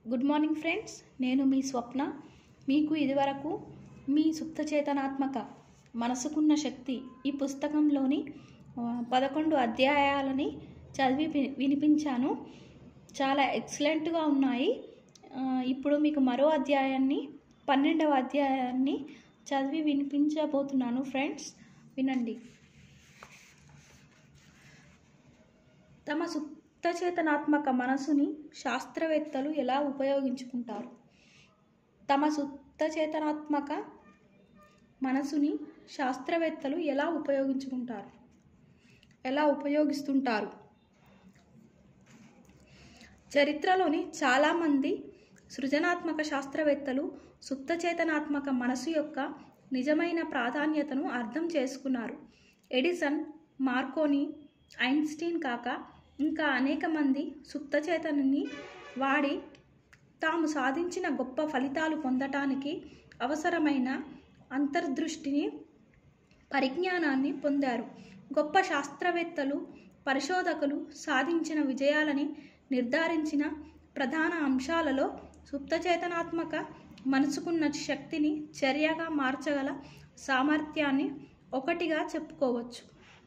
good morning friends నేను మీ స్వప్న మీకు ఇదివరకు మీ సుప్త చేతనాత్మక మనసుకున్న శక్తి ఈ పుస్తకంలోని ఆ, పదకొండు అధ్యాయాలని చదివి వి- వినిపించాను చాలా ఎక్సలెంట్గా ఉన్నాయి ఆ, ఇప్పుడు మీకు మరో అధ్యాయాన్ని పన్నెండవ అధ్యాయాన్ని చదివి వినిపించబోతున్నాను ఫ్రెండ్స్ వినండి తమ సుప్తచేతనాత్మక మనసుని శాస్త్రవేత్తలు ఎలా ఉపయోగించుకుంటారు తమ సుప్తచేతనాత్మక మనసుని శాస్త్రవేత్తలు ఎలా ఉపయోగించుకుంటారు ఎలా ఉపయోగిస్తుంటారు చరిత్రలోని చాలామంది సృజనాత్మక శాస్త్రవేత్తలు సుప్తచేతనాత్మక మనసు యొక్క నిజమైన ప్రాధాన్యతను అర్థం చేసుకున్నారు ఎడిసన్ మార్కోని ఐన్స్టీన్ కాక ఇంకా అనేక మంది సుప్తచేతనని వాడి తాము సాధించిన గొప్ప ఫలితాలు పొందటానికి అవసరమైన అంతర్దృష్టిని పరిజ్ఞానాన్ని పొందారు గొప్ప శాస్త్రవేత్తలు పరిశోధకులు సాధించిన విజయాలని నిర్ధారించిన ప్రధాన అంశాలలో సుప్తచేతనాత్మక మనసుకున్న శక్తిని చర్యగా మార్చగల సామర్థ్యాన్ని ఒకటిగా చెప్పుకోవచ్చు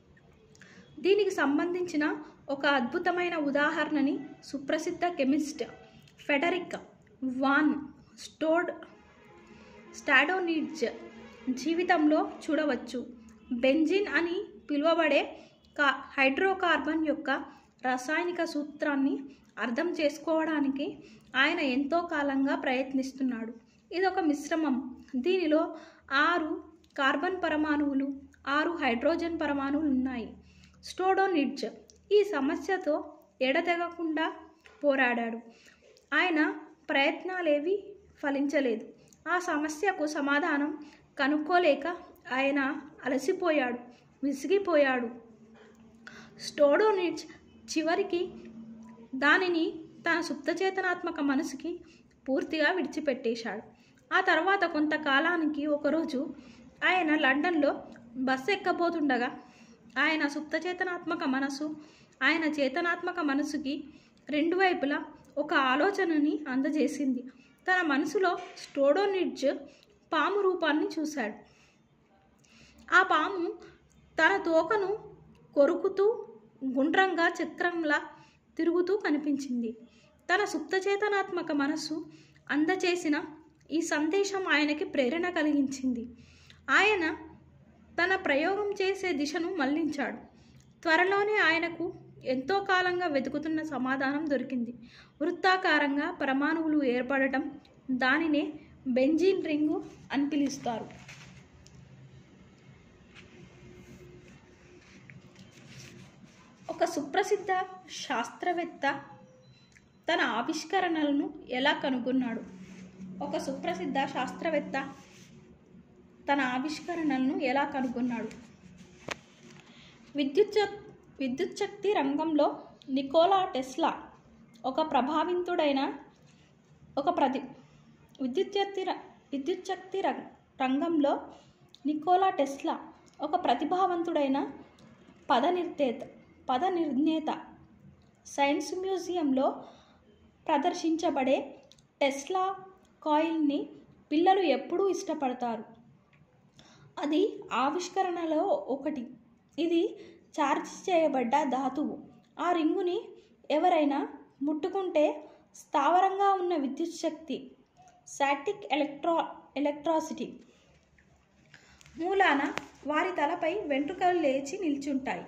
దీనికి సంబంధించిన ఒక అద్భుతమైన ఉదాహరణని సుప్రసిద్ధ కెమిస్ట్ ఫెడరిక్ వాన్ స్టోర్డ్ స్టాడోనిడ్జ్ జీవితంలో చూడవచ్చు బెంజిన్ అని పిలువబడే కా హైడ్రోకార్బన్ యొక్క రసాయనిక సూత్రాన్ని అర్థం చేసుకోవడానికి ఆయన ఎంతో కాలంగా ప్రయత్నిస్తున్నాడు ఇది ఒక మిశ్రమం దీనిలో ఆరు కార్బన్ పరమాణువులు ఆరు హైడ్రోజన్ పరమాణువులు ఉన్నాయి స్టోడోనిడ్జ్ ఈ సమస్యతో ఎడతెగకుండా పోరాడాడు ఆయన ప్రయత్నాలేవి ఫలించలేదు ఆ సమస్యకు సమాధానం కనుక్కోలేక ఆయన అలసిపోయాడు విసిగిపోయాడు స్టోడోనిడ్జ్ చివరికి దానిని తన సుప్తచేతనాత్మక మనసుకి పూర్తిగా విడిచిపెట్టేశాడు ఆ తర్వాత కొంతకాలానికి ఒకరోజు ఆయన లండన్లో బస్సు ఎక్కబోతుండగా ఆయన సుప్తచేతనాత్మక మనసు ఆయన చేతనాత్మక మనసుకి రెండు వైపులా ఒక ఆలోచనని అందజేసింది తన మనసులో స్టోడోనిడ్జ్ పాము రూపాన్ని చూశాడు ఆ పాము తన తోకను కొరుకుతూ గుండ్రంగా చక్రంలా తిరుగుతూ కనిపించింది తన సుప్తచేతనాత్మక మనస్సు అందచేసిన ఈ సందేశం ఆయనకి ప్రేరణ కలిగించింది ఆయన తన ప్రయోగం చేసే దిశను మళ్లించాడు త్వరలోనే ఆయనకు ఎంతో కాలంగా వెతుకుతున్న సమాధానం దొరికింది వృత్తాకారంగా పరమాణువులు ఏర్పడటం దానినే బెంజిన్ రింగు అని పిలుస్తారు ఒక సుప్రసిద్ధ శాస్త్రవేత్త తన ఆవిష్కరణలను ఎలా కనుగొన్నాడు ఒక సుప్రసిద్ధ శాస్త్రవేత్త తన ఆవిష్కరణలను ఎలా కనుగొన్నాడు విద్యుత్ విద్యుత్ శక్తి రంగంలో నికోలా టెస్లా ఒక ప్రభావితుడైన ఒక ప్రతి విద్యుత్ శక్తి ర- విద్యుత్ శక్తి రం- రంగంలో నికోలా టెస్లా ఒక ప్రతిభావంతుడైన పద నిర్దేత పద నిర్ణేత సైన్స్ మ్యూజియంలో ప్రదర్శించబడే టెస్లా కాయిల్ని పిల్లలు ఎప్పుడూ ఇష్టపడతారు అది ఆవిష్కరణలో ఒకటి ఇది ఛార్జ్ చేయబడ్డ ధాతువు ఆ రింగుని ఎవరైనా ముట్టుకుంటే స్థావరంగా ఉన్న విద్యుత్ శక్తి సాటిక్ ఎలక్ట్రా ఎలక్ట్రాసిటీ మూలాన వారి తలపై వెంట్రుకలు లేచి నిల్చుంటాయి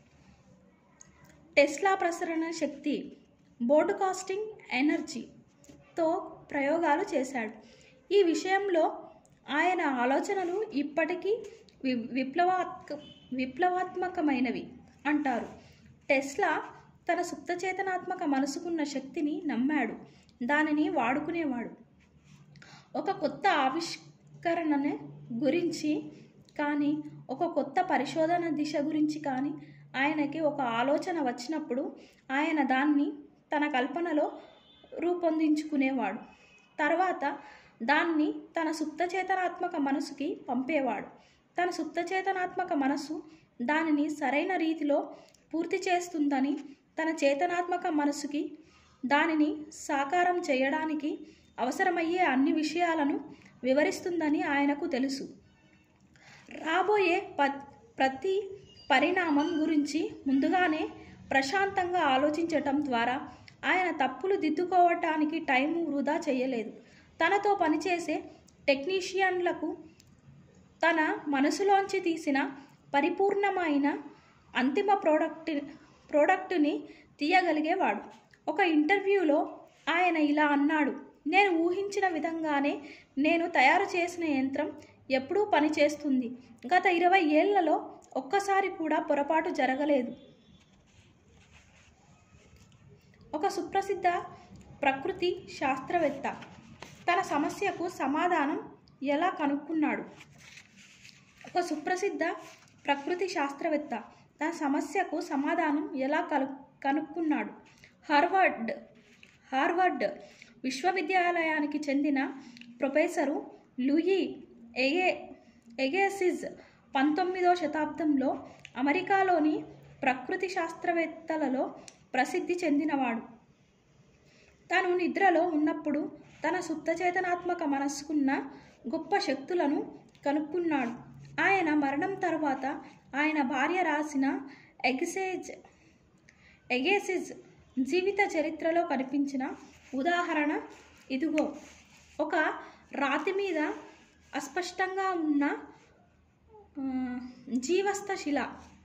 టెస్లా ప్రసరణ శక్తి బోర్డుకాస్టింగ్ ఎనర్జీతో ప్రయోగాలు చేశాడు ఈ విషయంలో ఆయన ఆలోచనలు ఇప్పటికీ వి విప్లవాత్క విప్లవాత్మకమైనవి అంటారు టెస్లా తన సుప్తచేతనాత్మక మనసుకున్న శక్తిని నమ్మాడు దానిని వాడుకునేవాడు ఒక కొత్త ఆవిష్కరణను గురించి కానీ ఒక కొత్త పరిశోధన దిశ గురించి కానీ ఆయనకి ఒక ఆలోచన వచ్చినప్పుడు ఆయన దాన్ని తన కల్పనలో రూపొందించుకునేవాడు తర్వాత దాన్ని తన సుప్తచేతనాత్మక మనసుకి పంపేవాడు తన సుప్తచేతనాత్మక మనసు దానిని సరైన రీతిలో పూర్తి చేస్తుందని తన చేతనాత్మక మనసుకి దానిని సాకారం చేయడానికి అవసరమయ్యే అన్ని విషయాలను వివరిస్తుందని ఆయనకు తెలుసు రాబోయే ప ప్రతి పరిణామం గురించి ముందుగానే ప్రశాంతంగా ఆలోచించటం ద్వారా ఆయన తప్పులు దిద్దుకోవటానికి టైం వృధా చేయలేదు తనతో పనిచేసే టెక్నీషియన్లకు తన మనసులోంచి తీసిన పరిపూర్ణమైన అంతిమ ప్రోడక్ట్ ప్రోడక్ట్ని తీయగలిగేవాడు ఒక ఇంటర్వ్యూలో ఆయన ఇలా అన్నాడు నేను ఊహించిన విధంగానే నేను తయారు చేసిన యంత్రం ఎప్పుడూ పనిచేస్తుంది గత ఇరవై ఏళ్లలో ఒక్కసారి కూడా పొరపాటు జరగలేదు ఒక సుప్రసిద్ధ ప్రకృతి శాస్త్రవేత్త తన సమస్యకు సమాధానం ఎలా కనుక్కున్నాడు ఒక సుప్రసిద్ధ ప్రకృతి శాస్త్రవేత్త తన సమస్యకు సమాధానం ఎలా కను కనుక్కున్నాడు హార్వర్డ్ హార్వర్డ్ విశ్వవిద్యాలయానికి చెందిన ప్రొఫెసరు లూయి ఎగే ఎగేసిజ్ పంతొమ్మిదో శతాబ్దంలో అమెరికాలోని ప్రకృతి శాస్త్రవేత్తలలో ప్రసిద్ధి చెందినవాడు తను నిద్రలో ఉన్నప్పుడు తన సుప్తచేతనాత్మక మనస్సుకున్న గొప్ప శక్తులను కనుక్కున్నాడు ఆయన మరణం తర్వాత ఆయన భార్య రాసిన ఎగ్సేజ్ ఎగేసిజ్ జీవిత చరిత్రలో కనిపించిన ఉదాహరణ ఇదిగో ఒక రాతి మీద అస్పష్టంగా ఉన్న ఆ, జీవస్థ శిల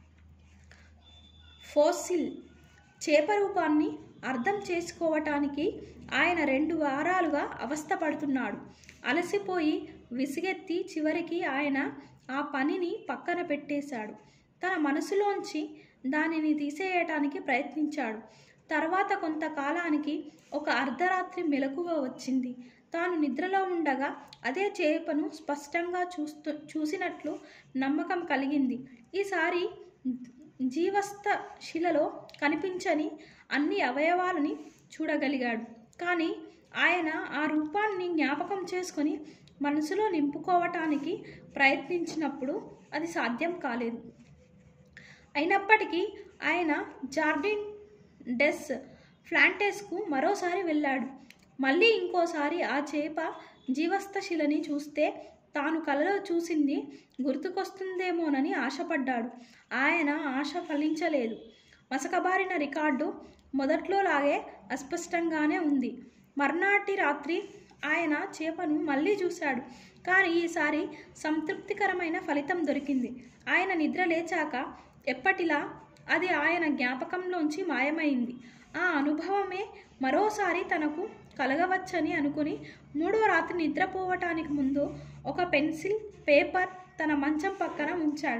ఫోసిల్ చేప రూపాన్ని అర్థం చేసుకోవటానికి ఆయన రెండు వారాలుగా అవస్థపడుతున్నాడు అలసిపోయి విసిగెత్తి చివరికి ఆయన ఆ పనిని పక్కన పెట్టేశాడు తన మనసులోంచి దానిని తీసేయటానికి ప్రయత్నించాడు తర్వాత కొంతకాలానికి ఒక అర్ధరాత్రి మెలకువ వచ్చింది తాను నిద్రలో ఉండగా అదే చేపను స్పష్టంగా చూస్తూ చూసినట్లు నమ్మకం కలిగింది ఈసారి జీవస్థ శిలలో కనిపించని అన్ని అవయవాలని చూడగలిగాడు కానీ ఆయన ఆ రూపాన్ని జ్ఞాపకం చేసుకొని మనసులో నింపుకోవటానికి ప్రయత్నించినప్పుడు అది సాధ్యం కాలేదు అయినప్పటికీ ఆయన జార్డిన్ డెస్ ఫ్లాంటెస్కు మరోసారి వెళ్ళాడు మళ్ళీ ఇంకోసారి ఆ చేప జీవస్థ శిలని చూస్తే తాను కలలో చూసింది గుర్తుకొస్తుందేమోనని ఆశపడ్డాడు ఆయన ఆశ ఫలించలేదు మసకబారిన రికార్డు మొదట్లోలాగే అస్పష్టంగానే ఉంది మర్నాటి రాత్రి ఆయన చేపను మళ్ళీ చూశాడు కానీ ఈసారి సంతృప్తికరమైన ఫలితం దొరికింది ఆయన నిద్ర లేచాక ఎప్పటిలా అది ఆయన జ్ఞాపకంలోంచి మాయమైంది ఆ అనుభవమే మరోసారి తనకు కలగవచ్చని అనుకుని మూడో రాత్రి నిద్రపోవటానికి ముందు ఒక పెన్సిల్ పేపర్ తన మంచం పక్కన ఉంచాడు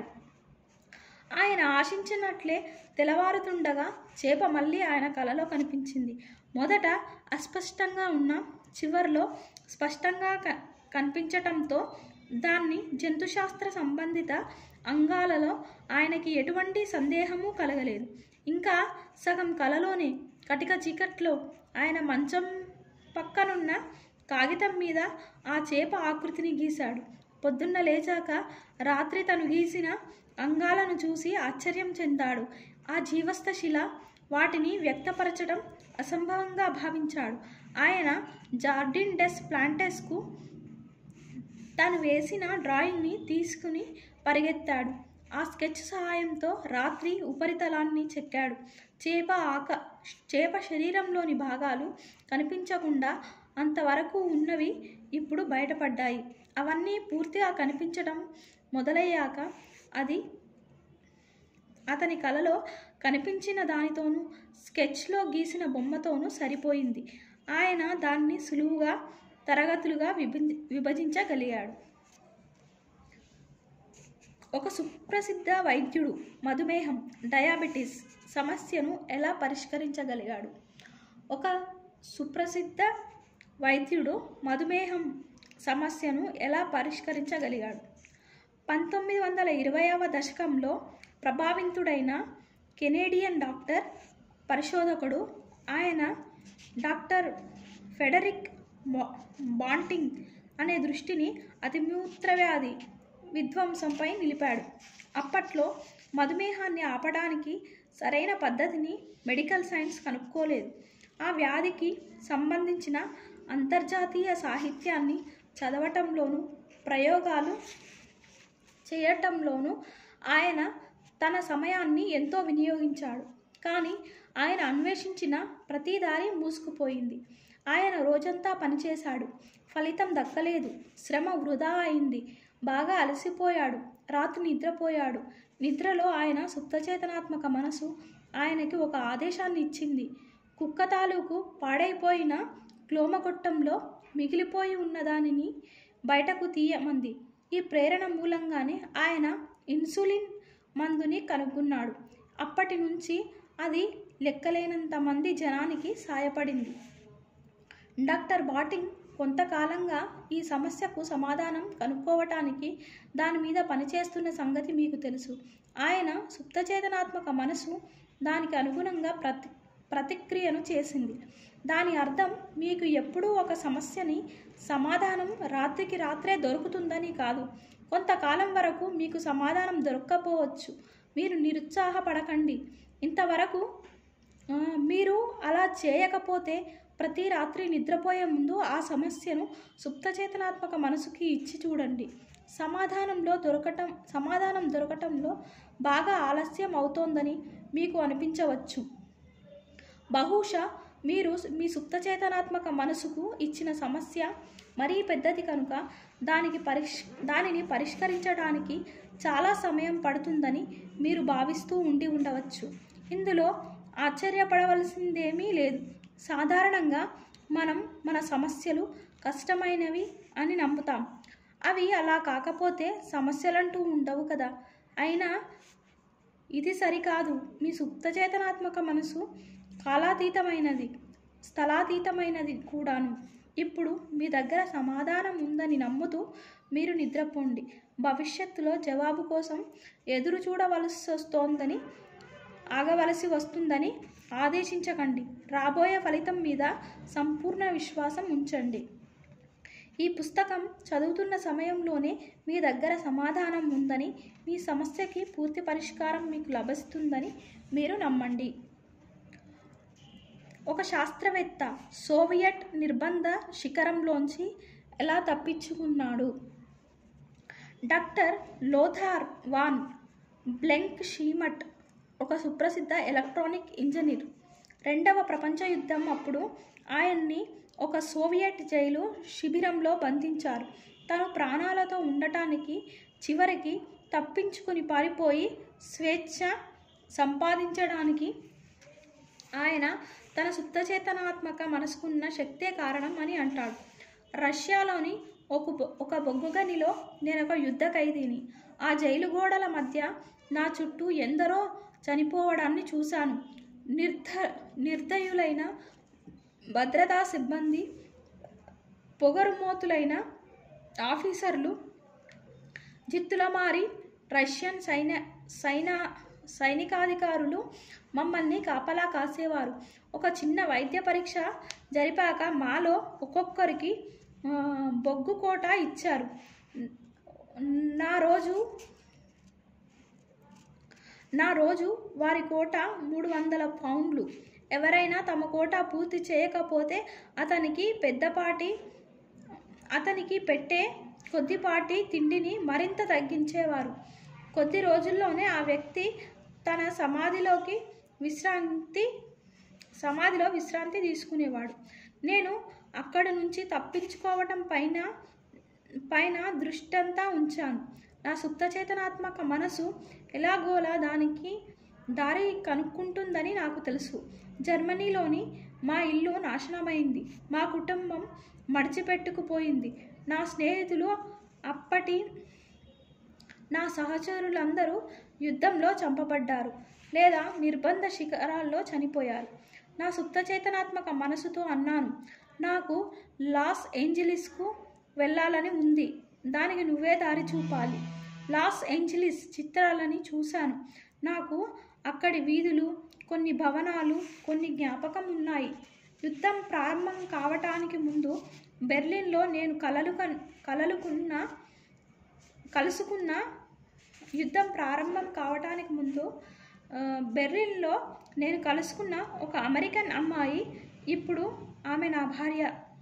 ఆయన ఆశించినట్లే తెల్లవారుతుండగా చేప మళ్ళీ ఆయన కలలో కనిపించింది మొదట అస్పష్టంగా ఉన్న చివర్లో స్పష్టంగా క కనిపించటంతో దాన్ని జంతుశాస్త్ర సంబంధిత అంగాలలో ఆయనకి ఎటువంటి సందేహము కలగలేదు ఇంకా సగం కలలోనే కటిక చీకట్లో ఆయన మంచం పక్కనున్న కాగితం మీద ఆ చేప ఆకృతిని గీశాడు పొద్దున్న లేచాక రాత్రి తను గీసిన అంగాలను చూసి ఆశ్చర్యం చెందాడు ఆ జీవస్థ శిల వాటిని వ్యక్తపరచడం అసంభవంగా భావించాడు ఆయన జార్డిన్ డెస్ ప్లాంటెస్కు తాను వేసిన డ్రాయింగ్ని తీసుకుని పరిగెత్తాడు ఆ స్కెచ్ సహాయంతో రాత్రి ఉపరితలాన్ని చెక్కాడు చేప ఆక చేప శరీరంలోని భాగాలు కనిపించకుండా అంతవరకు ఉన్నవి ఇప్పుడు బయటపడ్డాయి అవన్నీ పూర్తిగా కనిపించడం మొదలయ్యాక అది అతని కలలో కనిపించిన దానితోనూ స్కెచ్లో గీసిన బొమ్మతోనూ సరిపోయింది ఆయన దాన్ని సులువుగా తరగతులుగా విభజి విభజించగలిగాడు ఒక సుప్రసిద్ధ వైద్యుడు మధుమేహం డయాబెటీస్ సమస్యను ఎలా పరిష్కరించగలిగాడు ఒక సుప్రసిద్ధ వైద్యుడు మధుమేహం సమస్యను ఎలా పరిష్కరించగలిగాడు పంతొమ్మిది వందల ఇరవైవ దశకంలో ప్రభావితుడైన కెనేడియన్ డాక్టర్ పరిశోధకుడు ఆయన డాక్టర్ ఫెడరిక్ బా బాంటింగ్ అనే దృష్టిని అతిమూత్రవ్యాధి విధ్వంసంపై నిలిపాడు అప్పట్లో మధుమేహాన్ని ఆపడానికి సరైన పద్ధతిని మెడికల్ సైన్స్ కనుక్కోలేదు ఆ వ్యాధికి సంబంధించిన అంతర్జాతీయ సాహిత్యాన్ని చదవటంలోనూ ప్రయోగాలు చేయటంలోనూ ఆయన తన సమయాన్ని ఎంతో వినియోగించాడు కానీ ఆయన అన్వేషించిన ప్రతి దారి మూసుకుపోయింది ఆయన రోజంతా పనిచేశాడు ఫలితం దక్కలేదు శ్రమ వృధా అయింది బాగా అలసిపోయాడు రాత్రి నిద్రపోయాడు నిద్రలో ఆయన సుప్తచేతనాత్మక మనసు ఆయనకి ఒక ఆదేశాన్ని ఇచ్చింది కుక్క తాలూకు పాడైపోయిన క్లోమగొట్టంలో మిగిలిపోయి ఉన్న దానిని బయటకు తీయమంది ఈ ప్రేరణ మూలంగానే ఆయన ఇన్సులిన్ మందుని కనుగొన్నాడు అప్పటి నుంచి అది లెక్కలేనంత మంది జనానికి సాయపడింది డాక్టర్ బాటింగ్ కొంతకాలంగా ఈ సమస్యకు సమాధానం కనుక్కోవటానికి దాని మీద పనిచేస్తున్న సంగతి మీకు తెలుసు ఆయన సుప్తచేతనాత్మక మనసు దానికి అనుగుణంగా ప్రతి ప్రతిక్రియను చేసింది దాని అర్థం మీకు ఎప్పుడూ ఒక సమస్యని సమాధానం రాత్రికి రాత్రే దొరుకుతుందని కాదు కొంతకాలం వరకు మీకు సమాధానం దొరక్కపోవచ్చు మీరు నిరుత్సాహపడకండి ఇంతవరకు ఆ, మీరు అలా చేయకపోతే ప్రతి రాత్రి నిద్రపోయే ముందు ఆ సమస్యను సుప్తచేతనాత్మక మనసుకి ఇచ్చి చూడండి సమాధానంలో దొరకటం సమాధానం దొరకటంలో బాగా ఆలస్యం అవుతోందని మీకు అనిపించవచ్చు బహుశా మీరు మీ సుప్తచేతనాత్మక మనసుకు ఇచ్చిన సమస్య మరీ పెద్దది కనుక దానికి పరిష్ దానిని పరిష్కరించడానికి చాలా సమయం పడుతుందని మీరు భావిస్తూ ఉండి ఉండవచ్చు ఇందులో ఆశ్చర్యపడవలసిందేమీ లేదు సాధారణంగా మనం మన సమస్యలు కష్టమైనవి అని నమ్ముతాం అవి అలా కాకపోతే సమస్యలంటూ ఉండవు కదా అయినా ఇది సరికాదు మీ సుప్తచేతనాత్మక మనసు కాలాతీతమైనది స్థలాతీతమైనది కూడాను ఇప్పుడు మీ దగ్గర సమాధానం ఉందని నమ్ముతూ మీరు నిద్రపోండి భవిష్యత్తులో జవాబు కోసం ఎదురు చూడవలసి వస్తోందని ఆగవలసి వస్తుందని ఆదేశించకండి రాబోయే ఫలితం మీద సంపూర్ణ విశ్వాసం ఉంచండి ఈ పుస్తకం చదువుతున్న సమయంలోనే మీ దగ్గర సమాధానం ఉందని మీ సమస్యకి పూర్తి పరిష్కారం మీకు లభిస్తుందని మీరు నమ్మండి ఒక శాస్త్రవేత్త సోవియట్ నిర్బంధ శిఖరంలోంచి ఎలా తప్పించుకున్నాడు డాక్టర్ లోథార్ వాన్ బ్లెంక్ షీమట్ ఒక సుప్రసిద్ధ ఎలక్ట్రానిక్ ఇంజనీర్ రెండవ ప్రపంచ యుద్ధం అప్పుడు ఆయన్ని ఒక సోవియట్ జైలు శిబిరంలో బంధించారు తను ప్రాణాలతో ఉండటానికి చివరికి తప్పించుకుని పారిపోయి స్వేచ్ఛ సంపాదించడానికి ఆయన తన సుప్తచేతనాత్మక మనసుకున్న శక్తే కారణం అని అంటాడు రష్యాలోని ఒక బొ- ఒక బొగ్గుగనిలో నేను ఒక యుద్ధ ఖైదీని ఆ జైలు గోడల మధ్య నా చుట్టూ ఎందరో చనిపోవడాన్ని చూశాను నిర్ధ నిర్దయులైన భద్రతా సిబ్బంది పొగరుమోతులైన ఆఫీసర్లు జిత్తులమారి రష్యన్ సైన్య సైన సైనికాధికారులు మమ్మల్ని కాపలా కాసేవారు ఒక చిన్న వైద్య పరీక్ష జరిపాక మాలో ఒక్కొక్కరికి ఆ, బొగ్గు కోట ఇచ్చారు నా రోజు నా రోజు వారి కోట మూడు వందల పౌండ్లు ఎవరైనా తమ కోట పూర్తి చేయకపోతే అతనికి పెద్దపాటి అతనికి పెట్టే కొద్దిపాటి తిండిని మరింత తగ్గించేవారు కొద్ది రోజుల్లోనే ఆ వ్యక్తి తన సమాధిలోకి విశ్రాంతి సమాధిలో విశ్రాంతి తీసుకునేవాడు నేను అక్కడి నుంచి తప్పించుకోవటం పైన పైన దృష్టంతా ఉంచాను నా సుప్తచేతనాత్మక మనసు ఎలాగోలా దానికి దారి కనుక్కుంటుందని నాకు తెలుసు జర్మనీలోని మా ఇల్లు నాశనమైంది మా కుటుంబం మడిచిపెట్టుకుపోయింది నా స్నేహితులు అప్పటి నా సహచరులందరూ యుద్ధంలో చంపబడ్డారు లేదా నిర్బంధ శిఖరాల్లో చనిపోయారు నా సుప్తచేతనాత్మక మనసుతో అన్నాను నాకు లాస్ ఏంజలీస్కు వెళ్ళాలని ఉంది దానికి నువ్వే దారి చూపాలి లాస్ ఏంజలీస్ చిత్రాలని చూశాను నాకు అక్కడి వీధులు కొన్ని భవనాలు కొన్ని జ్ఞాపకం ఉన్నాయి యుద్ధం ప్రారంభం కావటానికి ముందు బెర్లిన్లో నేను కలలు కన్ కలలుకున్న కలుసుకున్న యుద్ధం ప్రారంభం కావటానికి ముందు ఆ, బెర్లిన్లో నేను కలుసుకున్న ఒక అమెరికన్ అమ్మాయి ఇప్పుడు ఆమె నా భార్య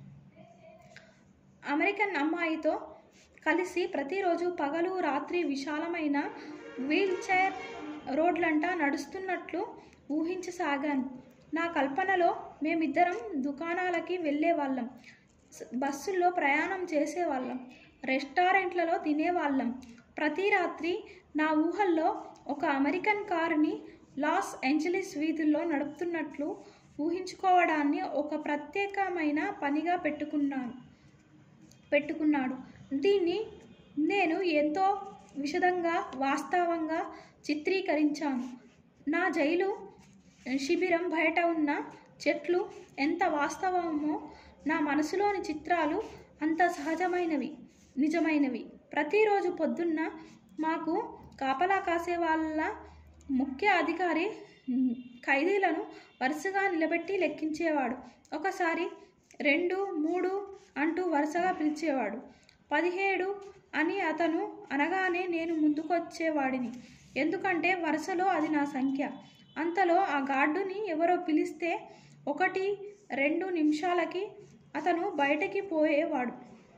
అమెరికన్ అమ్మాయితో కలిసి ప్రతిరోజు పగలు రాత్రి విశాలమైన వీల్ చైర్ రోడ్లంటా నడుస్తున్నట్లు ఊహించసాగాను నా కల్పనలో మేమిద్దరం దుకాణాలకి వెళ్ళేవాళ్ళం స- బస్సుల్లో ప్రయాణం చేసేవాళ్ళం రెస్టారెంట్లలో తినేవాళ్ళం ప్రతి రాత్రి నా ఊహల్లో ఒక అమెరికన్ కారుని లాస్ ఏంజలీస్ వీధుల్లో నడుపుతున్నట్లు ఊహించుకోవడాన్ని ఒక ప్రత్యేకమైన పనిగా పెట్టుకున్నాను పెట్టుకున్నాడు దీన్ని నేను ఎంతో విషదంగా వాస్తవంగా చిత్రీకరించాను నా జైలు శిబిరం బయట ఉన్న చెట్లు ఎంత వాస్తవమో నా మనసులోని చిత్రాలు అంత సహజమైనవి నిజమైనవి ప్రతిరోజు పొద్దున్న మాకు కాపలా కాసే వాళ్ళ ముఖ్య అధికారి మ్, ఖైదీలను వరుసగా నిలబెట్టి లెక్కించేవాడు ఒకసారి రెండు మూడు అంటూ వరుసగా పిలిచేవాడు పదిహేడు అని అతను అనగానే నేను ముందుకొచ్చేవాడిని ఎందుకంటే వరుసలో అది నా సంఖ్య అంతలో ఆ గార్డుని ఎవరో పిలిస్తే ఒకటి రెండు నిమిషాలకి అతను బయటకి పోయేవాడు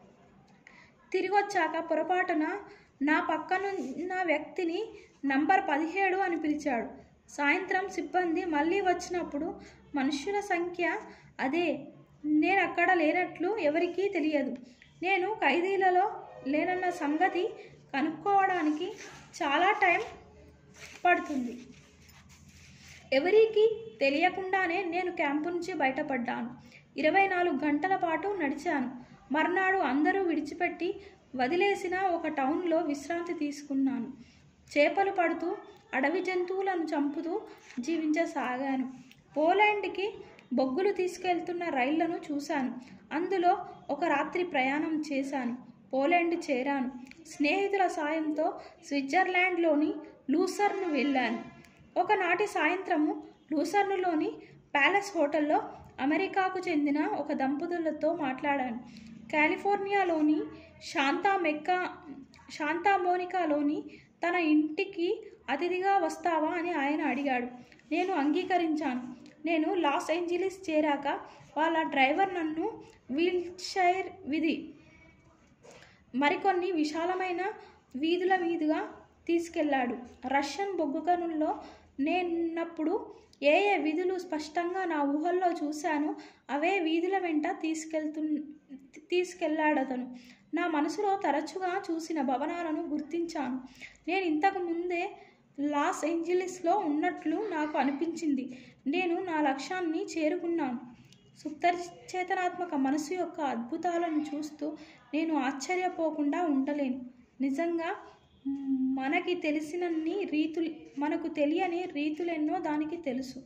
తిరిగొచ్చాక పొరపాటున నా పక్కనున్న వ్యక్తిని నంబర్ పదిహేడు అని పిలిచాడు సాయంత్రం సిబ్బంది మళ్ళీ వచ్చినప్పుడు మనుషుల సంఖ్య అదే నేను అక్కడ లేనట్లు ఎవరికీ తెలియదు నేను ఖైదీలలో లేనన్న సంగతి కనుక్కోవడానికి చాలా టైం పడుతుంది ఎవరికి తెలియకుండానే నేను క్యాంపు నుంచి బయటపడ్డాను ఇరవై నాలుగు గంటల పాటు నడిచాను మర్నాడు అందరూ విడిచిపెట్టి వదిలేసిన ఒక టౌన్లో విశ్రాంతి తీసుకున్నాను చేపలు పడుతూ అడవి జంతువులను చంపుతూ జీవించసాగాను పోలాండ్కి బొగ్గులు తీసుకెళ్తున్న రైళ్లను చూశాను అందులో ఒక రాత్రి ప్రయాణం చేశాను పోలాండ్ చేరాను స్నేహితుల సాయంతో స్విట్జర్లాండ్లోని లూసర్ను వెళ్ళాను ఒకనాటి సాయంత్రము లూసర్నులోని ప్యాలెస్ హోటల్లో అమెరికాకు చెందిన ఒక దంపతులతో మాట్లాడాను కాలిఫోర్నియాలోని శాంతా మెక్కా శాంతా మోనికాలోని తన ఇంటికి అతిథిగా వస్తావా అని ఆయన అడిగాడు నేను అంగీకరించాను నేను లాస్ ఏంజలీస్ చేరాక వాళ్ళ డ్రైవర్ నన్ను వీల్చైర్ విధి మరికొన్ని విశాలమైన వీధుల మీదుగా తీసుకెళ్లాడు రష్యన్ బొగ్గు గనుల్లో నేనున్నప్పుడు ఏ ఏ వీధులు స్పష్టంగా నా ఊహల్లో చూశానో అవే వీధుల వెంట తీసుకెళ్తు తీసుకెళ్లాడతను నా మనసులో తరచుగా చూసిన భవనాలను గుర్తించాను నేను ఇంతకు ముందే లాస్ ఏంజలీస్లో ఉన్నట్లు నాకు అనిపించింది నేను నా లక్ష్యాన్ని చేరుకున్నాను సుప్తచేతనాత్మక మనసు యొక్క అద్భుతాలను చూస్తూ నేను ఆశ్చర్యపోకుండా ఉండలేను నిజంగా మ్, మనకి తెలిసినన్ని రీతులు మనకు తెలియని రీతులెన్నో దానికి తెలుసు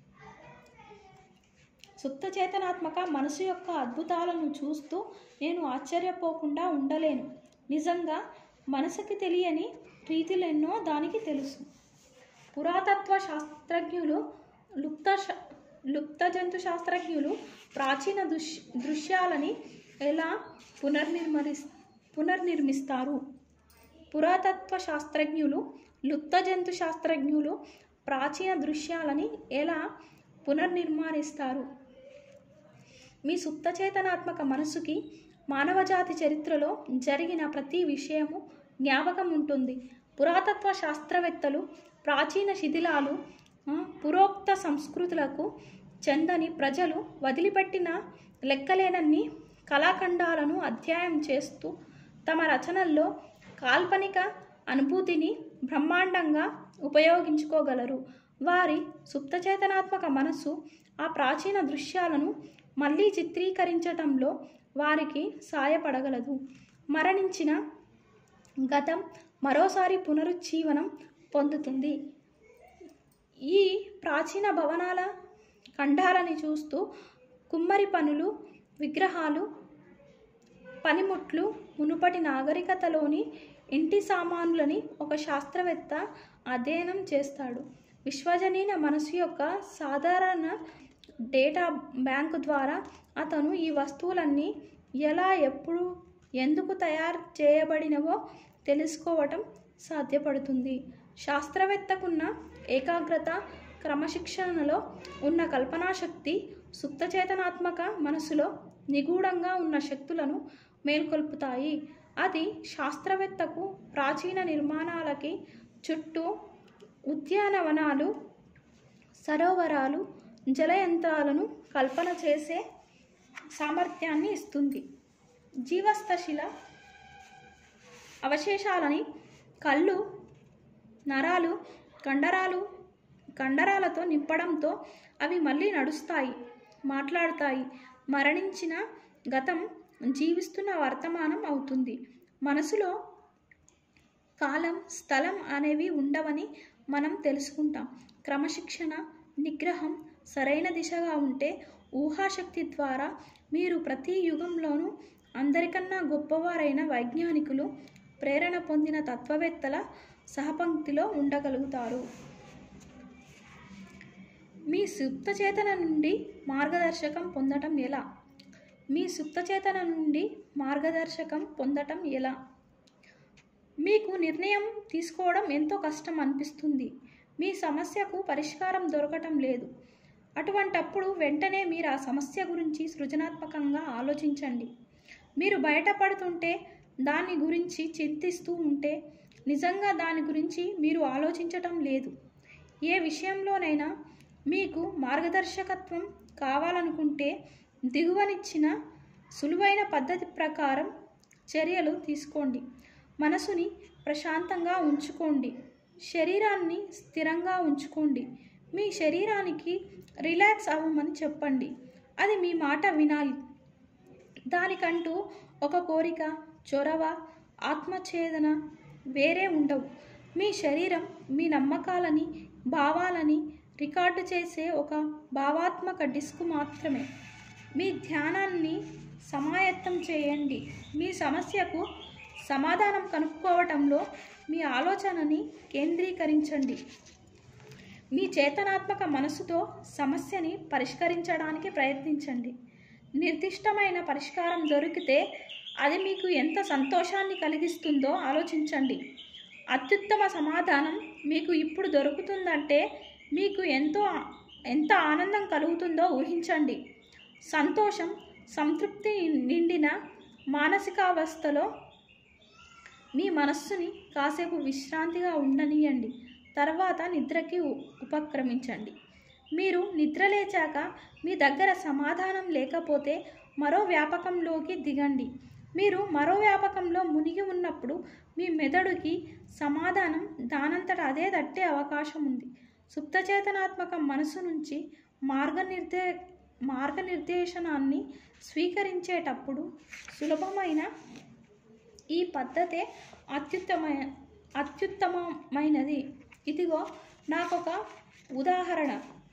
సుప్తచేతనాత్మక మనసు యొక్క అద్భుతాలను చూస్తూ నేను ఆశ్చర్యపోకుండా ఉండలేను నిజంగా మనసుకి తెలియని రీతులెన్నో దానికి తెలుసు పురాతత్వ శాస్త్రజ్ఞులు లుప్త శ- లుప్త జంతు శాస్త్రజ్ఞులు ప్రాచీన దృశ్ దృశ్యాలని ఎలా పునర్నిర్మరి పునర్నిర్మిస్తారు పురాతత్వ శాస్త్రజ్ఞులు లుప్త జంతు శాస్త్రజ్ఞులు ప్రాచీన దృశ్యాలని ఎలా పునర్నిర్మాణిస్తారు మీ సుప్తచేతనాత్మక మనసుకి మానవజాతి చరిత్రలో జరిగిన ప్రతి విషయము జ్ఞాపకం ఉంటుంది పురాతత్వ శాస్త్రవేత్తలు ప్రాచీన శిథిలాలు ఆ, పురోక్త సంస్కృతులకు చెందని ప్రజలు వదిలిపెట్టిన లెక్కలేనన్ని కళాఖండాలను అధ్యయనం చేస్తూ తమ రచనల్లో కాల్పనిక అనుభూతిని బ్రహ్మాండంగా ఉపయోగించుకోగలరు వారి సుప్తచేతనాత్మక మనసు ఆ ప్రాచీన దృశ్యాలను మళ్ళీ చిత్రీకరించటంలో వారికి సాయపడగలదు మరణించిన గతం మరోసారి పునరుజ్జీవనం పొందుతుంది ఈ ప్రాచీన భవనాల ఖండాలని చూస్తూ కుమ్మరి పనులు విగ్రహాలు పనిముట్లు మునుపటి నాగరికతలోని ఇంటి సామానులని ఒక శాస్త్రవేత్త అధ్యయనం చేస్తాడు విశ్వజనీన మనసు యొక్క సాధారణ డేటా బ్యాంకు ద్వారా అతను ఈ వస్తువులన్నీ ఎలా ఎప్పుడు ఎందుకు తయారు చేయబడినవో తెలుసుకోవటం సాధ్యపడుతుంది శాస్త్రవేత్తకున్న ఏకాగ్రత క్రమశిక్షణలో ఉన్న కల్పనాశక్తి సుప్తచేతనాత్మక మనసులో నిగూఢంగా ఉన్న శక్తులను మేల్కొల్పుతాయి అది శాస్త్రవేత్తకు ప్రాచీన నిర్మాణాలకి చుట్టూ ఉద్యానవనాలు సరోవరాలు జలయంత్రాలను కల్పన చేసే సామర్థ్యాన్ని ఇస్తుంది జీవస్థశిల అవశేషాలని కళ్ళు నరాలు కండరాలు కండరాలతో నింపడంతో అవి మళ్ళీ నడుస్తాయి మాట్లాడతాయి మరణించిన గతం జీవిస్తున్న వర్తమానం అవుతుంది మనసులో కాలం స్థలం అనేవి ఉండవని మనం తెలుసుకుంటాం క్రమశిక్షణ నిగ్రహం సరైన దిశగా ఉంటే ఊహాశక్తి ద్వారా మీరు ప్రతి యుగంలోనూ అందరికన్నా గొప్పవారైన వైజ్ఞానికులు ప్రేరణ పొందిన తత్వవేత్తల సహపంక్తిలో ఉండగలుగుతారు మీ సుప్తచేతన నుండి మార్గదర్శకం పొందటం ఎలా మీ సుప్తచేతన నుండి మార్గదర్శకం పొందటం ఎలా మీకు నిర్ణయం తీసుకోవడం ఎంతో కష్టం అనిపిస్తుంది మీ సమస్యకు పరిష్కారం దొరకటం లేదు అటువంటప్పుడు వెంటనే మీరు ఆ సమస్య గురించి సృజనాత్మకంగా ఆలోచించండి మీరు బయటపడుతుంటే దాని గురించి చింతిస్తూ ఉంటే నిజంగా దాని గురించి మీరు ఆలోచించటం లేదు ఏ విషయంలోనైనా మీకు మార్గదర్శకత్వం కావాలనుకుంటే దిగువనిచ్చిన సులువైన పద్ధతి ప్రకారం చర్యలు తీసుకోండి మనసుని ప్రశాంతంగా ఉంచుకోండి శరీరాన్ని స్థిరంగా ఉంచుకోండి మీ శరీరానికి రిలాక్స్ అవ్వమని చెప్పండి అది మీ మాట వినాలి దానికంటూ ఒక కోరిక చొరవ ఆత్మఛేదన వేరే ఉండవు మీ శరీరం మీ నమ్మకాలని భావాలని రికార్డు చేసే ఒక భావాత్మక డిస్క్ మాత్రమే మీ ధ్యానాన్ని సమాయత్తం చేయండి మీ సమస్యకు సమాధానం కనుక్కోవటంలో మీ ఆలోచనని కేంద్రీకరించండి మీ చేతనాత్మక మనసుతో సమస్యని పరిష్కరించడానికి ప్రయత్నించండి నిర్దిష్టమైన పరిష్కారం దొరికితే అది మీకు ఎంత సంతోషాన్ని కలిగిస్తుందో ఆలోచించండి అత్యుత్తమ సమాధానం మీకు ఇప్పుడు దొరుకుతుందంటే మీకు ఎంతో ఎంత ఆనందం కలుగుతుందో ఊహించండి సంతోషం సంతృప్తి నిండిన మానసికావస్థలో మీ మనస్సుని కాసేపు విశ్రాంతిగా ఉండనియండి తర్వాత నిద్రకి ఉ- ఉపక్రమించండి మీరు నిద్ర లేచాక మీ దగ్గర సమాధానం లేకపోతే మరో వ్యాపకంలోకి దిగండి మీరు మరో వ్యాపకంలో మునిగి ఉన్నప్పుడు మీ మెదడుకి సమాధానం దానంతట అదే తట్టే అవకాశం ఉంది సుప్తచేతనాత్మక మనసు నుంచి మార్గనిర్దే మార్గనిర్దేశనాన్ని స్వీకరించేటప్పుడు సులభమైన ఈ పద్ధతే అత్యుత్తమైన అత్యుత్తమమైనది ఇదిగో నాకొక ఉదాహరణ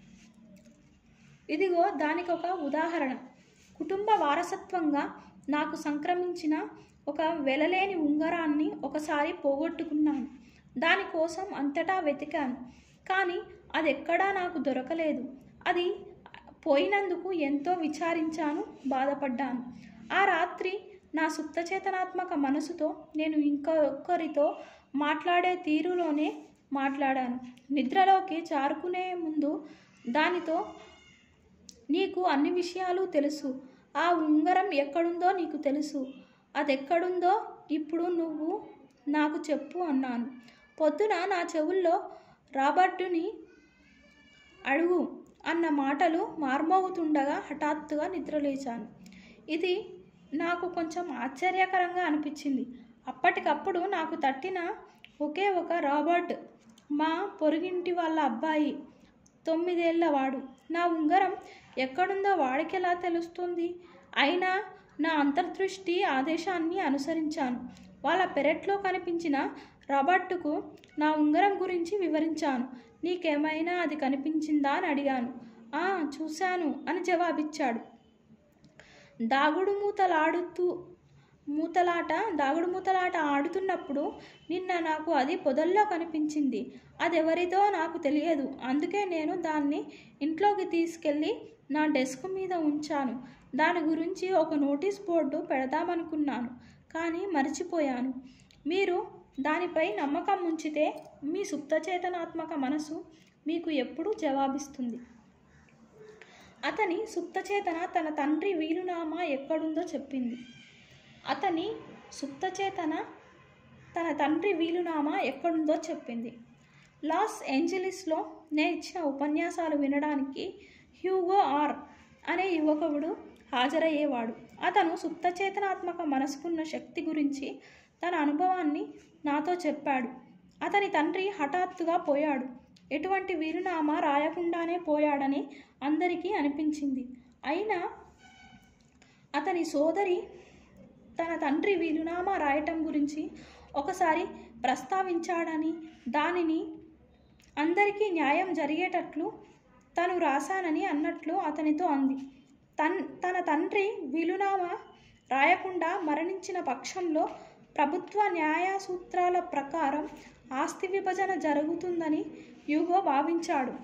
ఇదిగో దానికొక ఉదాహరణ కుటుంబ వారసత్వంగా నాకు సంక్రమించిన ఒక వెలలేని ఉంగరాన్ని ఒకసారి పోగొట్టుకున్నాను దానికోసం అంతటా వెతికాను కానీ అది ఎక్కడా నాకు దొరకలేదు అది పోయినందుకు ఎంతో విచారించాను బాధపడ్డాను ఆ రాత్రి నా సుప్తచేతనాత్మక మనసుతో నేను ఇంకొకరితో మాట్లాడే తీరులోనే మాట్లాడాను నిద్రలోకి జారుకునే ముందు దానితో నీకు అన్ని విషయాలు తెలుసు ఆ ఉంగరం ఎక్కడుందో నీకు తెలుసు అదెక్కడుందో ఇప్పుడు నువ్వు నాకు చెప్పు అన్నాను పొద్దున నా చెవుల్లో రాబర్టుని అడుగు అన్న మాటలు మార్మోగుతుండగా హఠాత్తుగా నిద్రలేచాను ఇది నాకు కొంచెం ఆశ్చర్యకరంగా అనిపించింది అప్పటికప్పుడు నాకు తట్టిన ఒకే ఒక రాబర్ట్ మా పొరుగింటి వాళ్ళ అబ్బాయి తొమ్మిదేళ్ల వాడు నా ఉంగరం ఎక్కడుందో వాడికెలా తెలుస్తుంది అయినా నా అంతర్దృష్టి ఆదేశాన్ని అనుసరించాను వాళ్ళ పెరట్లో కనిపించిన రాబర్టుకు నా ఉంగరం గురించి వివరించాను నీకేమైనా అది కనిపించిందా అని అడిగాను ఆ చూశాను అని జవాబిచ్చాడు దాగుడు మూతలాడుతూ మూతలాట దాగుడు మూతలాట ఆడుతున్నప్పుడు నిన్న నాకు అది పొదల్లో కనిపించింది అదెవరిదో నాకు తెలియదు అందుకే నేను దాన్ని ఇంట్లోకి తీసుకెళ్ళి నా డెస్క్ మీద ఉంచాను దాని గురించి ఒక నోటీస్ బోర్డు పెడదామనుకున్నాను కానీ మర్చిపోయాను మీరు దానిపై నమ్మకం ఉంచితే మీ సుప్తచేతనాత్మక మనసు మీకు ఎప్పుడూ జవాబిస్తుంది అతని సుప్తచేతన తన తండ్రి వీలునామా ఎక్కడుందో చెప్పింది అతని సుప్తచేతన తన తండ్రి వీలునామా ఎక్కడుందో చెప్పింది లాస్ ఏంజలీస్లో నేను ఇచ్చిన ఉపన్యాసాలు వినడానికి హ్యూగో ఆర్ అనే యువకుడు హాజరయ్యేవాడు అతను సుప్తచేతనాత్మక మనసుకున్న శక్తి గురించి తన అనుభవాన్ని నాతో చెప్పాడు అతని తండ్రి హఠాత్తుగా పోయాడు ఎటువంటి వీరునామా రాయకుండానే పోయాడని అందరికీ అనిపించింది అయినా అతని సోదరి తన తండ్రి వీలునామా రాయటం గురించి ఒకసారి ప్రస్తావించాడని దానిని అందరికీ న్యాయం జరిగేటట్లు తను రాశానని అన్నట్లు అతనితో అంది తన్ తన తండ్రి వీలునామా రాయకుండా మరణించిన పక్షంలో ప్రభుత్వ న్యాయ సూత్రాల ప్రకారం ఆస్తి విభజన జరుగుతుందని యూగో భావించాడు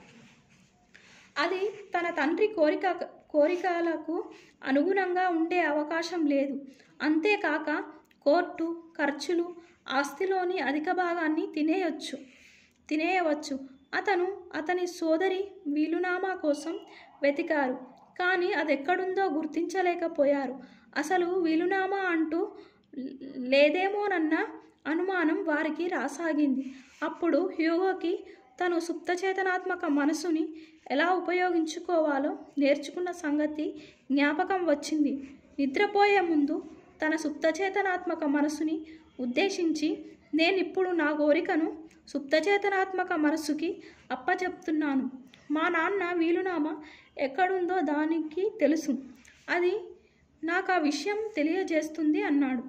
అది తన తండ్రి కోరిక కోరికలకు అనుగుణంగా ఉండే అవకాశం లేదు అంతేకాక కోర్టు ఖర్చులు ఆస్తిలోని అధిక భాగాన్ని తినేయొచ్చు తినేయవచ్చు అతను అతని సోదరి వీలునామా కోసం వెతికారు కానీ అది ఎక్కడుందో గుర్తించలేకపోయారు అసలు వీలునామా అంటూ లేదేమోనన్న అనుమానం వారికి రాసాగింది అప్పుడు హ్యూగోకి తను సుప్తచేతనాత్మక మనసుని ఎలా ఉపయోగించుకోవాలో నేర్చుకున్న సంగతి జ్ఞాపకం వచ్చింది నిద్రపోయే ముందు తన సుప్తచేతనాత్మక మనసుని ఉద్దేశించి నేనిప్పుడు నా కోరికను సుప్తచేతనాత్మక మనసుకి అప్పచెప్తున్నాను మా నాన్న వీలునామా ఎక్కడుందో దానికి తెలుసు అది నాకు ఆ విషయం తెలియజేస్తుంది అన్నాడు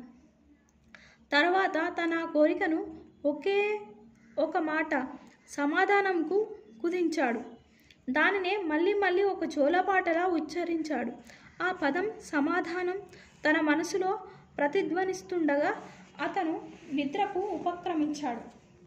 తర్వాత తన కోరికను ఒకే ఒక మాట సమాధానంకు కుదించాడు దానినే మళ్ళీ మళ్ళీ ఒక జోలపాటలా ఉచ్చరించాడు ఆ పదం సమాధానం తన మనసులో ప్రతిధ్వనిస్తుండగా అతను నిద్రకు ఉపక్రమించాడు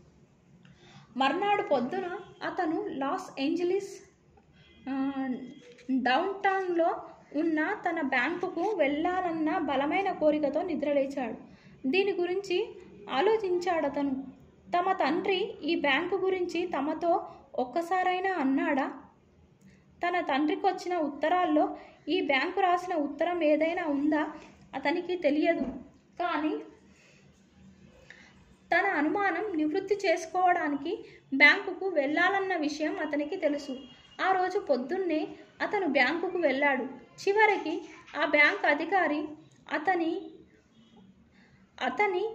మర్నాడు పొద్దున అతను లాస్ ఏంజలీస్ ఆ, డౌన్ టౌన్లో ఉన్న తన బ్యాంకుకు వెళ్ళాలన్న బలమైన కోరికతో నిద్రలేచాడు దీని గురించి ఆలోచించాడు అతను తమ తండ్రి ఈ బ్యాంకు గురించి తమతో ఒక్కసారైనా అన్నాడా తన తండ్రికి వచ్చిన ఉత్తరాల్లో ఈ బ్యాంకు రాసిన ఉత్తరం ఏదైనా ఉందా అతనికి తెలియదు కానీ తన అనుమానం నివృత్తి చేసుకోవడానికి బ్యాంకుకు వెళ్ళాలన్న విషయం అతనికి తెలుసు ఆ రోజు పొద్దున్నే అతను బ్యాంకుకు వెళ్ళాడు చివరికి ఆ బ్యాంక్ అధికారి అతని అతని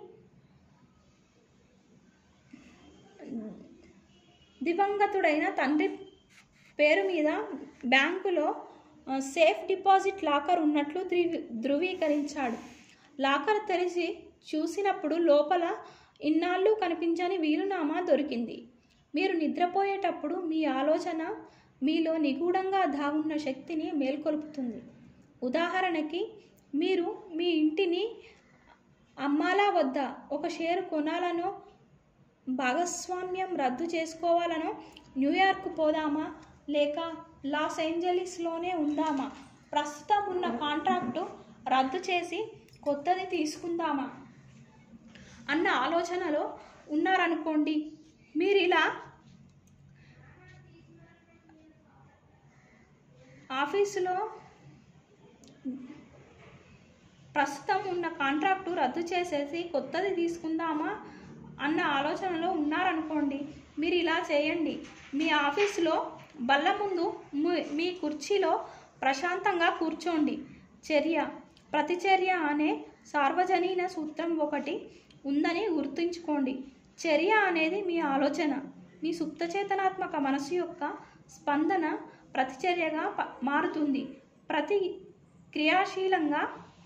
దివంగతుడైన తండ్రి పేరు మీద బ్యాంకులో ఆ, సేఫ్ డిపాజిట్ లాకర్ ఉన్నట్లు ధృవీ ధృవీకరించాడు లాకర్ తెరిచి చూసినప్పుడు లోపల ఇన్నాళ్ళు కనిపించని వీలునామా దొరికింది మీరు నిద్రపోయేటప్పుడు మీ ఆలోచన మీలో నిగూఢంగా దాగున్న శక్తిని మేల్కొల్పుతుంది ఉదాహరణకి మీరు మీ ఇంటిని అమ్మాలా వద్దా ఒక షేరు కొనాలనో భాగస్వామ్యం రద్దు చేసుకోవాలనో న్యూయార్క్ పోదామా లేక లాస్ ఏంజలీస్లోనే ఉందామా ప్రస్తుతం ఉన్న కాంట్రాక్టు రద్దు చేసి కొత్తది తీసుకుందామా అన్న ఆలోచనలో ఉన్నారనుకోండి మీరు ఇలా ఆఫీసులో ప్రస్తుతం ఉన్న కాంట్రాక్టు రద్దు చేసేసి కొత్తది తీసుకుందామా అన్న ఆలోచనలో ఉన్నారనుకోండి మీరు ఇలా చేయండి మీ ఆఫీసులో బల్ల ముందు మీ- మీ కుర్చీలో ప్రశాంతంగా కూర్చోండి చర్య ప్రతిచర్య అనే సార్వజనీన సూత్రం ఒకటి ఉందని గుర్తుంచుకోండి చర్య అనేది మీ ఆలోచన మీ సుప్తచేతనాత్మక మనసు యొక్క స్పందన ప్రతిచర్యగా ప- మారుతుంది ప్రతి క్రియాశీలంగా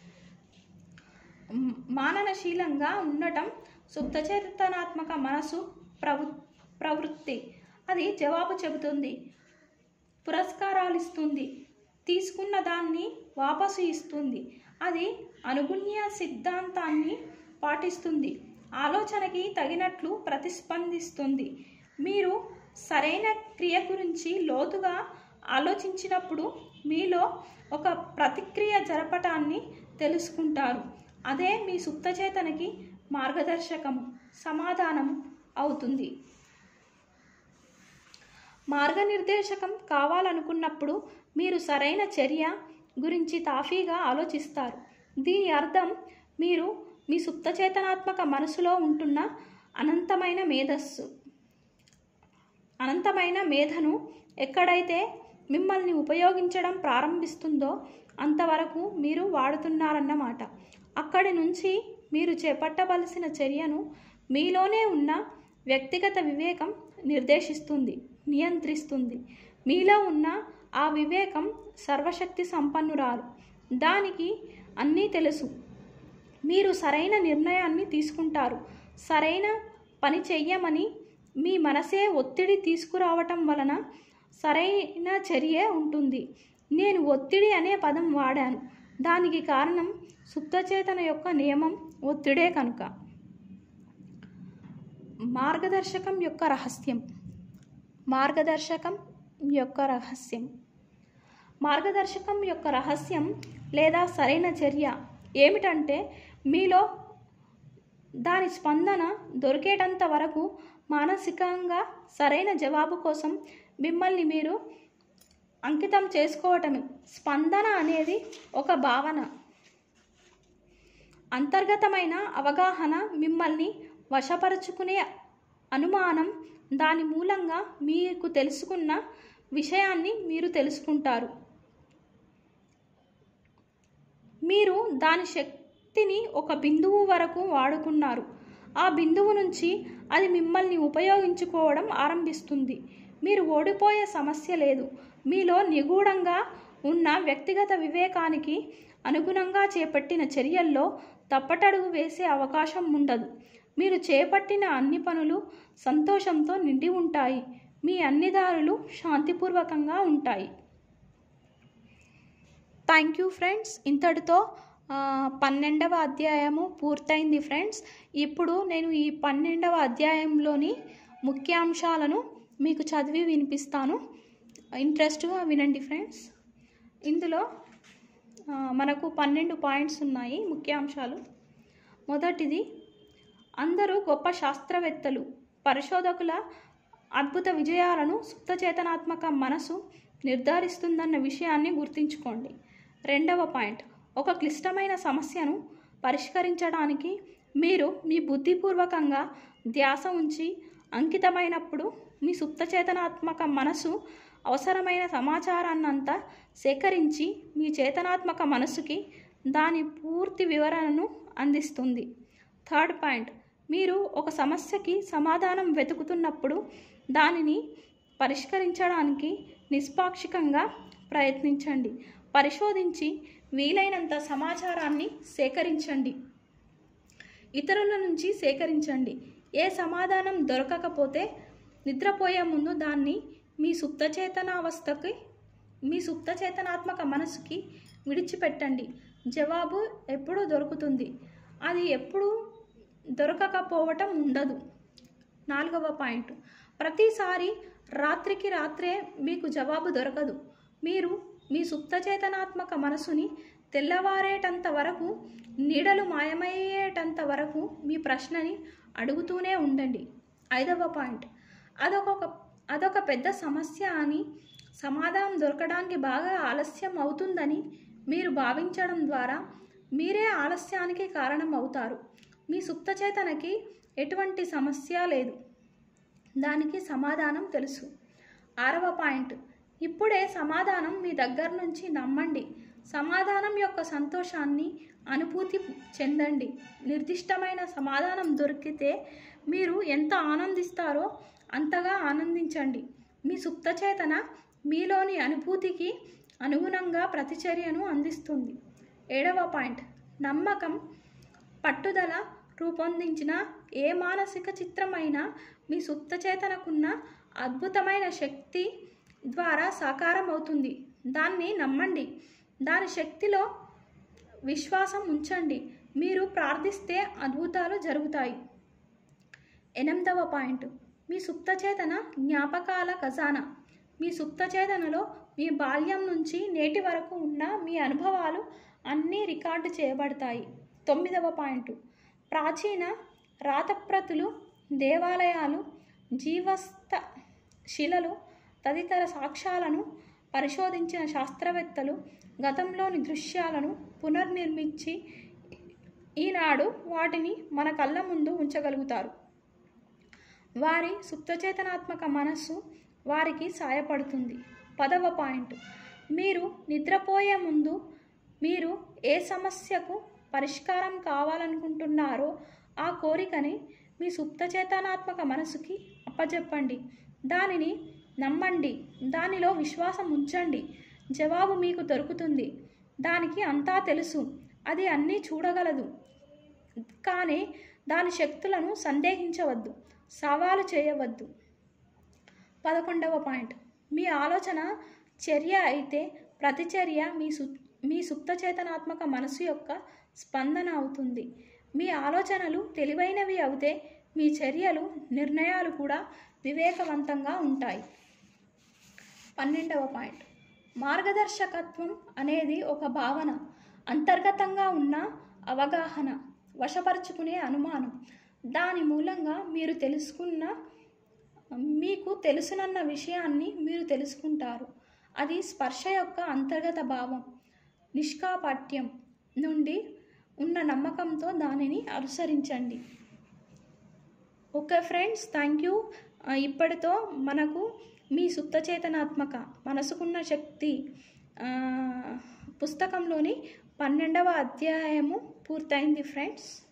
మ్, మాననశీలంగా ఉండటం సుప్తచేతనాత్మక మనసు ప్రవృ ప్రవృత్తి అది జవాబు చెబుతుంది పురస్కారాలు ఇస్తుంది తీసుకున్న దాన్ని వాపసు ఇస్తుంది అది అనుగుణ్య సిద్ధాంతాన్ని పాటిస్తుంది ఆలోచనకి తగినట్లు ప్రతిస్పందిస్తుంది మీరు సరైన క్రియ గురించి లోతుగా ఆలోచించినప్పుడు మీలో ఒక ప్రతిక్రియ జరపటాన్ని తెలుసుకుంటారు అదే మీ సుప్తచేతనకి మార్గదర్శకము సమాధానం అవుతుంది మార్గనిర్దేశకం కావాలనుకున్నప్పుడు మీరు సరైన చర్య గురించి తాఫీగా ఆలోచిస్తారు దీని అర్థం మీరు మీ సుప్తచేతనాత్మక మనసులో ఉంటున్న అనంతమైన మేధస్సు అనంతమైన మేధను ఎక్కడైతే మిమ్మల్ని ఉపయోగించడం ప్రారంభిస్తుందో అంతవరకు మీరు వాడుతున్నారన్నమాట అక్కడి నుంచి మీరు చేపట్టవలసిన చర్యను మీలోనే ఉన్న వ్యక్తిగత వివేకం నిర్దేశిస్తుంది నియంత్రిస్తుంది మీలో ఉన్న ఆ వివేకం సర్వశక్తి సంపన్నురాలు దానికి అన్నీ తెలుసు మీరు సరైన నిర్ణయాన్ని తీసుకుంటారు సరైన పని చెయ్యమని మీ మనసే ఒత్తిడి తీసుకురావటం వలన సరైన చర్యే ఉంటుంది నేను ఒత్తిడి అనే పదం వాడాను దానికి కారణం సుప్తచేతన యొక్క నియమం ఒత్తిడే కనుక మార్గదర్శకం యొక్క రహస్యం మార్గదర్శకం యొక్క రహస్యం మార్గదర్శకం యొక్క రహస్యం లేదా సరైన చర్య ఏమిటంటే మీలో దాని స్పందన దొరికేటంత వరకు మానసికంగా సరైన జవాబు కోసం మిమ్మల్ని మీరు అంకితం చేసుకోవటమే స్పందన అనేది ఒక భావన అంతర్గతమైన అవగాహన మిమ్మల్ని వశపరుచుకునే అనుమానం దాని మూలంగా మీకు తెలుసుకున్న విషయాన్ని మీరు తెలుసుకుంటారు మీరు దాని శక్తిని ఒక బిందువు వరకు వాడుకున్నారు ఆ బిందువు నుంచి అది మిమ్మల్ని ఉపయోగించుకోవడం ఆరంభిస్తుంది మీరు ఓడిపోయే సమస్య లేదు మీలో నిగూఢంగా ఉన్న వ్యక్తిగత వివేకానికి అనుగుణంగా చేపట్టిన చర్యల్లో తప్పటడుగు వేసే అవకాశం ఉండదు మీరు చేపట్టిన అన్ని పనులు సంతోషంతో నిండి ఉంటాయి మీ అన్ని దారులు శాంతిపూర్వకంగా ఉంటాయి థ్యాంక్ యూ ఫ్రెండ్స్ ఇంతటితో ఆ, పన్నెండవ అధ్యాయము పూర్తయింది ఫ్రెండ్స్ ఇప్పుడు నేను ఈ పన్నెండవ అధ్యాయంలోని ముఖ్యాంశాలను మీకు చదివి వినిపిస్తాను ఇంట్రెస్ట్గా వినండి ఫ్రెండ్స్ ఇందులో ఆ, మనకు పన్నెండు పాయింట్స్ ఉన్నాయి ముఖ్యాంశాలు మొదటిది అందరూ గొప్ప శాస్త్రవేత్తలు పరిశోధకుల అద్భుత విజయాలను సుప్తచేతనాత్మక మనసు నిర్ధారిస్తుందన్న విషయాన్ని గుర్తుంచుకోండి రెండవ పాయింట్ ఒక క్లిష్టమైన సమస్యను పరిష్కరించడానికి మీరు మీ బుద్ధిపూర్వకంగా ధ్యాస ఉంచి అంకితమైనప్పుడు మీ సుప్తచేతనాత్మక మనసు అవసరమైన సమాచారాన్నంతా సేకరించి మీ చేతనాత్మక మనసుకి దాని పూర్తి వివరణను అందిస్తుంది థర్డ్ పాయింట్ మీరు ఒక సమస్యకి సమాధానం వెతుకుతున్నప్పుడు దానిని పరిష్కరించడానికి నిష్పాక్షికంగా ప్రయత్నించండి పరిశోధించి వీలైనంత సమాచారాన్ని సేకరించండి ఇతరుల నుంచి సేకరించండి ఏ సమాధానం దొరకకపోతే నిద్రపోయే ముందు దాన్ని మీ సుప్తచేతనావస్థకి మీ సుప్తచేతనాత్మక మనసుకి విడిచిపెట్టండి జవాబు ఎప్పుడూ దొరుకుతుంది అది ఎప్పుడు దొరకకపోవటం ఉండదు నాలుగవ పాయింట్ ప్రతిసారి రాత్రికి రాత్రే మీకు జవాబు దొరకదు మీరు మీ సుప్తచేతనాత్మక మనసుని తెల్లవారేటంత వరకు నీడలు మాయమయ్యేటంత వరకు మీ ప్రశ్నని అడుగుతూనే ఉండండి ఐదవ పాయింట్ అదొక అదొక పెద్ద సమస్య అని సమాధానం దొరకడానికి బాగా ఆలస్యం అవుతుందని మీరు భావించడం ద్వారా మీరే ఆలస్యానికి కారణం అవుతారు మీ సుప్తచేతనకి ఎటువంటి సమస్య లేదు దానికి సమాధానం తెలుసు ఆరవ పాయింట్ ఇప్పుడే సమాధానం మీ దగ్గర నుంచి నమ్మండి సమాధానం యొక్క సంతోషాన్ని అనుభూతి చెందండి నిర్దిష్టమైన సమాధానం దొరికితే మీరు ఎంత ఆనందిస్తారో అంతగా ఆనందించండి మీ సుప్తచేతన మీలోని అనుభూతికి అనుగుణంగా ప్రతిచర్యను అందిస్తుంది ఏడవ పాయింట్ నమ్మకం పట్టుదల రూపొందించిన ఏ మానసిక చిత్రమైనా మీ సుప్తచేతనకున్న అద్భుతమైన శక్తి ద్వారా సాకారం అవుతుంది దాన్ని నమ్మండి దాని శక్తిలో విశ్వాసం ఉంచండి మీరు ప్రార్థిస్తే అద్భుతాలు జరుగుతాయి ఎనిమిదవ పాయింట్ మీ సుప్తచేతన జ్ఞాపకాల ఖజానా మీ సుప్తచేతనలో మీ బాల్యం నుంచి నేటి వరకు ఉన్న మీ అనుభవాలు అన్నీ రికార్డు చేయబడతాయి తొమ్మిదవ పాయింట్ ప్రాచీన రాతప్రతులు దేవాలయాలు జీవస్థ శిలలు తదితర సాక్ష్యాలను పరిశోధించిన శాస్త్రవేత్తలు గతంలోని దృశ్యాలను పునర్నిర్మించి ఈనాడు వాటిని మన కళ్ళ ముందు ఉంచగలుగుతారు వారి సుప్తచేతనాత్మక మనస్సు వారికి సాయపడుతుంది పదవ పాయింట్ మీరు నిద్రపోయే ముందు మీరు ఏ సమస్యకు పరిష్కారం కావాలనుకుంటున్నారో ఆ కోరికని మీ సుప్తచేతనాత్మక మనసుకి అప్పచెప్పండి దానిని నమ్మండి దానిలో విశ్వాసం ఉంచండి జవాబు మీకు దొరుకుతుంది దానికి అంతా తెలుసు అది అన్నీ చూడగలదు కానీ దాని శక్తులను సందేహించవద్దు సవాలు చేయవద్దు పదకొండవ పాయింట్ మీ ఆలోచన చర్య అయితే ప్రతిచర్య మీ సు మీ సుప్తచేతనాత్మక మనసు యొక్క స్పందన అవుతుంది మీ ఆలోచనలు తెలివైనవి అవుతే మీ చర్యలు నిర్ణయాలు కూడా వివేకవంతంగా ఉంటాయి పన్నెండవ పాయింట్ మార్గదర్శకత్వం అనేది ఒక భావన అంతర్గతంగా ఉన్న అవగాహన వశపరుచుకునే అనుమానం దాని మూలంగా మీరు తెలుసుకున్న మీకు తెలుసునన్న విషయాన్ని మీరు తెలుసుకుంటారు అది స్పర్శ యొక్క అంతర్గత భావం నిష్కాపట్యం నుండి ఉన్న నమ్మకంతో దానిని అనుసరించండి ఓకే ఫ్రెండ్స్ థ్యాంక్ యూ ఇప్పటితో మనకు మీ సుప్తచేతనాత్మక మనసుకున్న శక్తి ఆ, పుస్తకంలోని పన్నెండవ అధ్యాయము పూర్తయింది ఫ్రెండ్స్